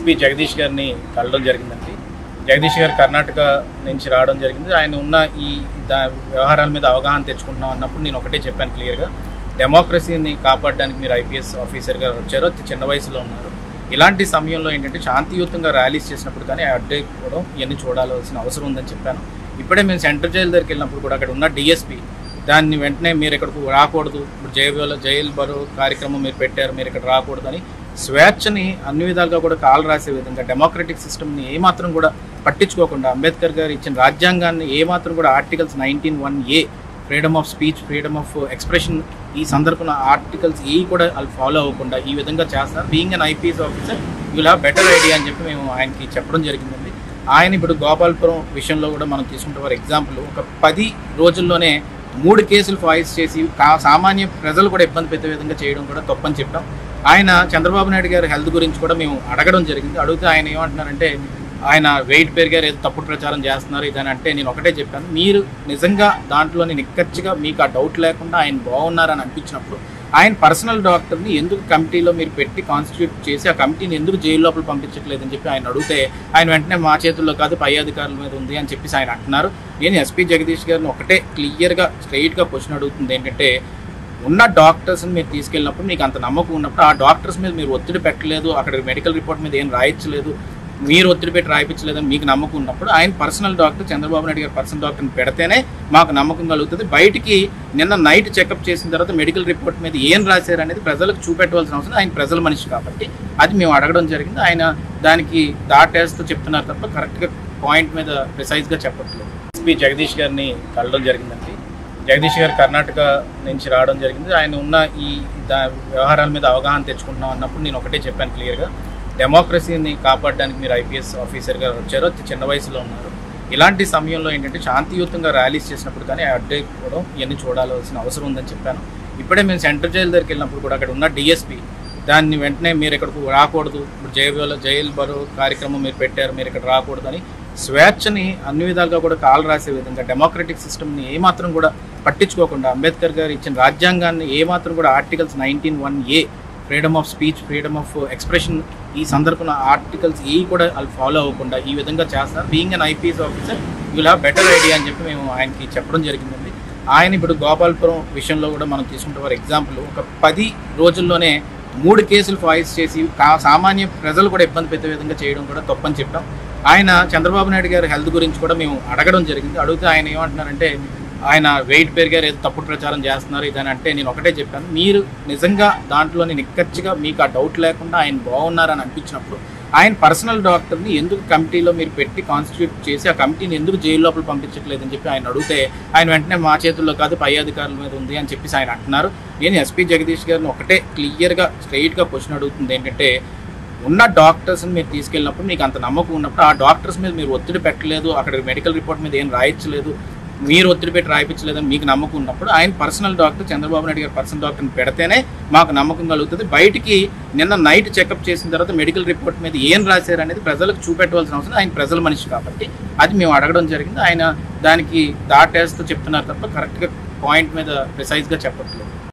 SP Jagadish గారిని కలవడం జరిగిందండి జగదీష్ గారు కర్ణాటక నుంచి రావడం జరిగింది ఆయన ఉన్న ఈ దా వ్యవహారాల మీద అవగాహన తెచ్చుకుంటున్నాం అన్నప్పుడు నేను ఒకటే చెప్పాను క్లియర్గా డెమోక్రసీని కాపాడడానికి మీరు ఐపీఎస్ ఆఫీసర్గా వచ్చారు అతి చిన్న వయసులో ఉన్నారు ఇలాంటి సమయంలో ఏంటంటే శాంతియుతంగా ర్యాలీస్ చేసినప్పుడు కానీ అడ్డైపోవడం ఇవన్నీ చూడాల్సిన అవసరం ఉందని చెప్పాను ఇప్పుడే మేము సెంట్రల్ జైలు దగ్గరికి వెళ్ళినప్పుడు కూడా అక్కడ ఉన్న డిఎస్పీ దాన్ని వెంటనే మీరు ఇక్కడికి రాకూడదు ఇప్పుడు జైలు జైలు బరో కార్యక్రమం మీరు పెట్టారు మీరు ఇక్కడ రాకూడదని స్వేచ్ఛని అన్ని విధాలుగా కూడా కాలు రాసే విధంగా డెమోక్రటిక్ సిస్టమ్ని ఏమాత్రం కూడా పట్టించుకోకుండా అంబేద్కర్ గారు ఇచ్చిన రాజ్యాంగాన్ని ఏమాత్రం కూడా articles nineteen one A freedom of speech freedom of expression ఈ సందర్భంలో ఆర్టికల్స్ ఏ కూడా వాళ్ళు ఫాలో అవ్వకుండా ఈ విధంగా చేస్తారు being an IPS officer you have better idea అని చెప్పి మేము ఆయనకి చెప్పడం జరిగిందండి ఆయన ఇప్పుడు గోపాల్పురం విషయంలో కూడా మనం తీసుకుంటే ఫర్ ఎగ్జాంపుల్ ఒక పది రోజుల్లోనే మూడు కేసులు ఫాయిస్ చేసి కా- సామాన్య ప్రజలు కూడా ఇబ్బంది పెట్టే విధంగా చేయడం కూడా తప్పని చెప్పాం ఆయన చంద్రబాబు నాయుడు గారి హెల్త్ గురించి కూడా మేము అడగడం జరిగింది అడిగితే ఆయన ఏమంటున్నారంటే ఆయన వెయిట్ పెరిగారు ఏదో తప్పుడు ప్రచారం చేస్తున్నారు ఇదని అంటే నేను ఒకటే చెప్పాను మీరు నిజంగా దాంట్లోని నిక్కచ్చిగా మీకు ఆ డౌట్ లేకుండా ఆయన బాగున్నారని అనిపించినప్పుడు ఆయన పర్సనల్ డాక్టర్ని ఎందుకు కమిటీలో మీరు పెట్టి కాన్స్టిట్యూట్ చేసి ఆ కమిటీని ఎందుకు జైలు లోపల పంపించట్లేదని చెప్పి ఆయన అడిగితే ఆయన వెంటనే మా చేతుల్లో కాదు పై అధికారుల మీద ఉంది అని చెప్పేసి ఆయన అంటున్నారు నేను ఎస్పీ జగదీష్ గారిని ఒకటే క్లియర్గా స్ట్రైట్గా క్వశ్చన్ అడుగుతుంది ఏంటంటే ఉన్న డాక్టర్స్ని మీరు తీసుకెళ్ళినప్పుడు మీకు అంత నమ్మకం ఉన్నప్పుడు ఆ డాక్టర్స్ మీద మీరు ఒత్తిడి పెట్టలేదు అక్కడ మెడికల్ రిపోర్ట్ మీద ఏం రాయించలేదు మీరు ఒత్తిడి పెట్టి రాయించలేదని మీకు నమ్మకం ఉన్నప్పుడు ఆయన పర్సనల్ డాక్టర్ చంద్రబాబు నాయుడు గారు పర్సనల్ డాక్టర్ని పెడితేనే మాకు నమ్మకం కలుగుతుంది బయటికి నిన్న నైట్ చెకప్ చేసిన తర్వాత మెడికల్ రిపోర్ట్ మీద ఏం రాశారు అనేది ప్రజలకు చూపెట్టవలసిన అవసరం ఆయన ప్రజల మనిషి కాబట్టి అది మేము అడగడం జరిగింది ఆయన దానికి దాటేస్తూ చెప్తున్నారు తప్ప కరెక్ట్గా పాయింట్ మీద ప్రిసైజ్గా చెప్పట్లేదు ఎస్పీ జగదీష్ గారిని కలవడం జరిగిందండి జగదీష్ గారు కర్ణాటక నుంచి రావడం జరిగింది ఆయన ఉన్న ఈ దా వ్యవహారాల మీద అవగాహన తెచ్చుకుంటున్నాం అన్నప్పుడు నేను ఒకటే చెప్పాను క్లియర్గా డెమోక్రసీని కాపాడడానికి మీరు ఐపీఎస్ ఆఫీసర్గా వచ్చారు అతి చిన్న వయసులో ఉన్నారు ఇలాంటి సమయంలో ఏంటంటే శాంతియుతంగా ర్యాలీస్ చేసినప్పుడు కానీ అడ్డైపోవడం ఇవన్నీ చూడాల్సిన అవసరం ఉందని చెప్పాను ఇప్పుడే మేము సెంట్రల్ జైలు దగ్గరికి వెళ్ళినప్పుడు కూడా అక్కడ ఉన్న డిఎస్పీ దాన్ని వెంటనే మీరు ఇక్కడికి రాకూడదు ఇప్పుడు జైలు జైలు బరో కార్యక్రమం మీరు పెట్టారు మీరు ఇక్కడ రాకూడదని స్వేచ్ఛని అన్ని విధాలుగా కూడా కాలు రాసే విధంగా డెమోక్రటిక్ సిస్టమ్ని ఏమాత్రం కూడా పట్టించుకోకుండా అంబేద్కర్ గారు ఇచ్చిన రాజ్యాంగాన్ని ఏమాత్రం కూడా articles nineteen one A freedom of speech freedom of expression ఈ సందర్భంలో ఆర్టికల్స్ ఏ కూడా వాళ్ళు ఫాలో అవ్వకుండా ఈ విధంగా చేస్తారు being an IPS officer you have better idea అని చెప్పి మేము ఆయనకి చెప్పడం జరిగిందండి ఆయన ఇప్పుడు గోపాల్పురం విషయంలో కూడా మనం తీసుకుంటే ఫర్ ఎగ్జాంపుల్ ఒక పది రోజుల్లోనే మూడు కేసులు ఫాయిస్ చేసి కా- సామాన్య ప్రజలు కూడా ఇబ్బంది పెట్టే విధంగా చేయడం కూడా తప్పని చెప్పాం ఆయన చంద్రబాబు నాయుడు గారి హెల్త్ గురించి కూడా మేము అడగడం జరిగింది అడిగితే ఆయన ఏమంటున్నారంటే ఆయన వెయిట్ పెరిగారు ఏదో తప్పుడు ప్రచారం చేస్తున్నారు ఇదని అంటే నేను ఒకటే చెప్పాను మీరు నిజంగా దాంట్లోని నిక్కచ్చిగా మీకు ఆ డౌట్ లేకుండా ఆయన బాగున్నారని అనిపించినప్పుడు ఆయన పర్సనల్ డాక్టర్ని ఎందుకు కమిటీలో మీరు పెట్టి కాన్స్టిట్యూట్ చేసి ఆ కమిటీని ఎందుకు జైలు లోపల పంపించట్లేదని చెప్పి ఆయన అడిగితే ఆయన వెంటనే మా చేతుల్లో కాదు పై అధికారుల మీద ఉంది అని చెప్పేసి ఆయన అంటున్నారు నేను ఎస్పీ జగదీష్ గారిని ఒకటే క్లియర్గా స్ట్రైట్గా క్వశ్చన్ అడుగుతుంది ఏంటంటే ఉన్న డాక్టర్స్ని మీరు తీసుకెళ్ళినప్పుడు మీకు అంత నమ్మకం ఉన్నప్పుడు ఆ డాక్టర్స్ మీద మీరు ఒత్తిడి పెట్టలేదు అక్కడ మెడికల్ రిపోర్ట్ మీద ఏం రాయించలేదు మీరు ఒత్తిడి పెట్టి రాయించలేదని మీకు నమ్మకం ఉన్నప్పుడు ఆయన పర్సనల్ డాక్టర్ చంద్రబాబు నాయుడు గారు పర్సనల్ డాక్టర్ని పెడితేనే మాకు నమ్మకం కలుగుతుంది బయటికి నిన్న నైట్ చెకప్ చేసిన తర్వాత మెడికల్ రిపోర్ట్ మీద ఏం రాశారు అనేది ప్రజలకు చూపెట్టవలసిన అవసరం ఆయన ప్రజల మనిషి కాబట్టి అది మేము అడగడం జరిగింది ఆయన దానికి దాటేస్తూ చెప్తున్నారు తప్ప కరెక్ట్గా పాయింట్ మీద ప్రిసైజ్గా చెప్పట్లేదు